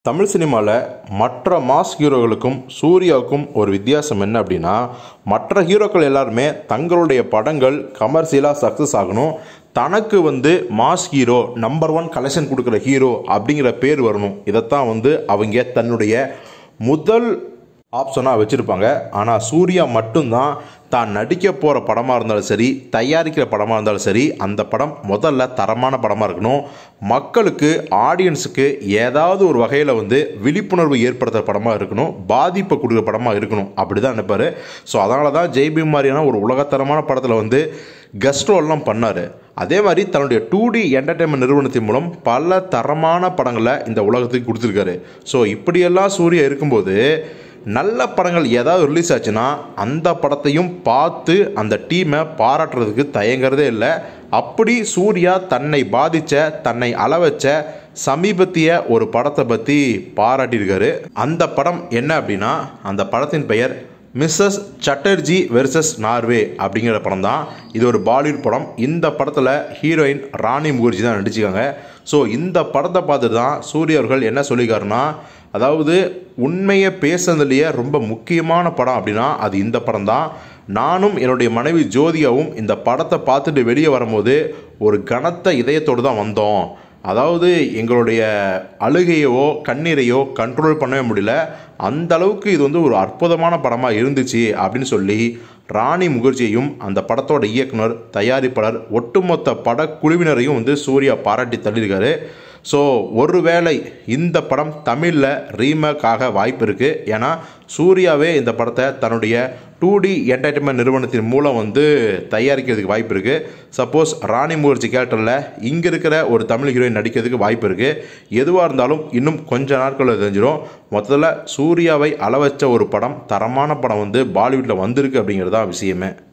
தமிழ் சினிமாவில் மற்ற மாஸ் ஹீரோகளுக்கும் சூர்யாவுக்கும் ஒரு வித்தியாசம் என்ன அப்படின்னா மற்ற ஹீரோக்கள் எல்லாருமே தங்களுடைய படங்கள் கமர்ஷியலாக சக்ஸஸ் ஆகணும் தனக்கு வந்து mass hero number one collection கொடுக்குற ஹீரோ அப்படிங்கிற பேர் வரணும் இதைத்தான் வந்து அவங்க தன்னுடைய முதல் ஆப்ஷனாக வச்சுருப்பாங்க ஆனால் சூர்யா மட்டும்தான் தான் நடிக்க போகிற படமாக இருந்தாலும் சரி தயாரிக்கிற படமாக இருந்தாலும் சரி அந்த படம் முதல்ல தரமான படமாக இருக்கணும் மக்களுக்கு ஆடியன்ஸுக்கு ஏதாவது ஒரு வகையில் வந்து விழிப்புணர்வு ஏற்படுத்துகிற படமாக இருக்கணும் பாதிப்பை கொடுக்குற படமாக இருக்கணும் அப்படி தான் நினைப்பார் ஸோ அதனால தான் ஜெய்பீம் மாதிரியான ஒரு உலகத்தரமான படத்தில் வந்து கெஸ்ட் ரோல்லாம் பண்ணார் அதே மாதிரி தன்னுடைய டூ டி என்டர்டைன்மெண்ட் நிறுவனத்தின் மூலம் பல தரமான படங்களை இந்த உலகத்துக்கு கொடுத்துருக்காரு ஸோ இப்படியெல்லாம் சூர்யா இருக்கும்போது நல்ல படங்கள் ஏதாவது ரிலீஸ் ஆச்சுன்னா அந்த படத்தையும் பார்த்து அந்த டீமை பாராட்டுறதுக்கு தயங்குறதே இல்லை அப்படி சூர்யா தன்னை பாதித்த தன்னை அளவச்ச சமீபத்திய ஒரு படத்தை பற்றி பாராட்டியிருக்காரு அந்த படம் என்ன அப்படின்னா அந்த படத்தின் பெயர் மிஸ்ஸஸ் சட்டர்ஜி வெர்சஸ் நார்வே அப்படிங்கிற படம் தான் இது ஒரு பாலிவுட் படம் இந்த படத்தில் ஹீரோயின் ராணி முகர்ஜி தான் நடிச்சுக்காங்க ஸோ இந்த படத்தை பார்த்துட்டு தான் சூர்யா அவர்கள் என்ன சொல்லியிருக்காருன்னா அதாவது உண்மையை பேசுனதுலேயே ரொம்ப முக்கியமான படம் அப்படின்னா அது இந்த படம் தான் நானும் என்னுடைய மனைவி ஜோதியாவும் இந்த படத்தை பார்த்துட்டு வெளியே வரும்போது ஒரு கனத்த இதயத்தோடு தான் வந்தோம் அதாவது எங்களுடைய அழுகையோ கண்ணீரையோ கண்ட்ரோல் பண்ணவே முடியல அந்த அளவுக்கு இது வந்து ஒரு அற்புதமான படமாக இருந்துச்சு அப்படின்னு சொல்லி ராணி முகர்ஜியையும் அந்த படத்தோட இயக்குனர் தயாரிப்பாளர் ஒட்டுமொத்த படக்குழுவினரையும் வந்து சூர்யா பாராட்டி தள்ளியிருக்காரு ஸோ ஒருவேளை இந்த படம் தமிழில் ரீமேக் ஆக வாய்ப்பு இருக்குது ஏன்னா சூர்யாவே இந்த படத்தை தன்னுடைய டூ டி என்டர்டைன்மெண்ட் நிறுவனத்தின் மூலம் வந்து தயாரிக்கிறதுக்கு வாய்ப்பு இருக்குது சப்போஸ் ராணி முகர்ஜி கேரக்டரில் இங்கே இருக்கிற ஒரு தமிழ் ஹீரோயின் நடிக்கிறதுக்கு வாய்ப்பு இருக்குது எதுவாக இருந்தாலும் இன்னும் கொஞ்ச நாட்களில் தெரிஞ்சிடும் மொத்தத்தில் சூர்யாவை அளவச்ச ஒரு படம் தரமான படம் வந்து பாலிவுட்டில் வந்திருக்கு அப்படிங்கிறது தான் விஷயமே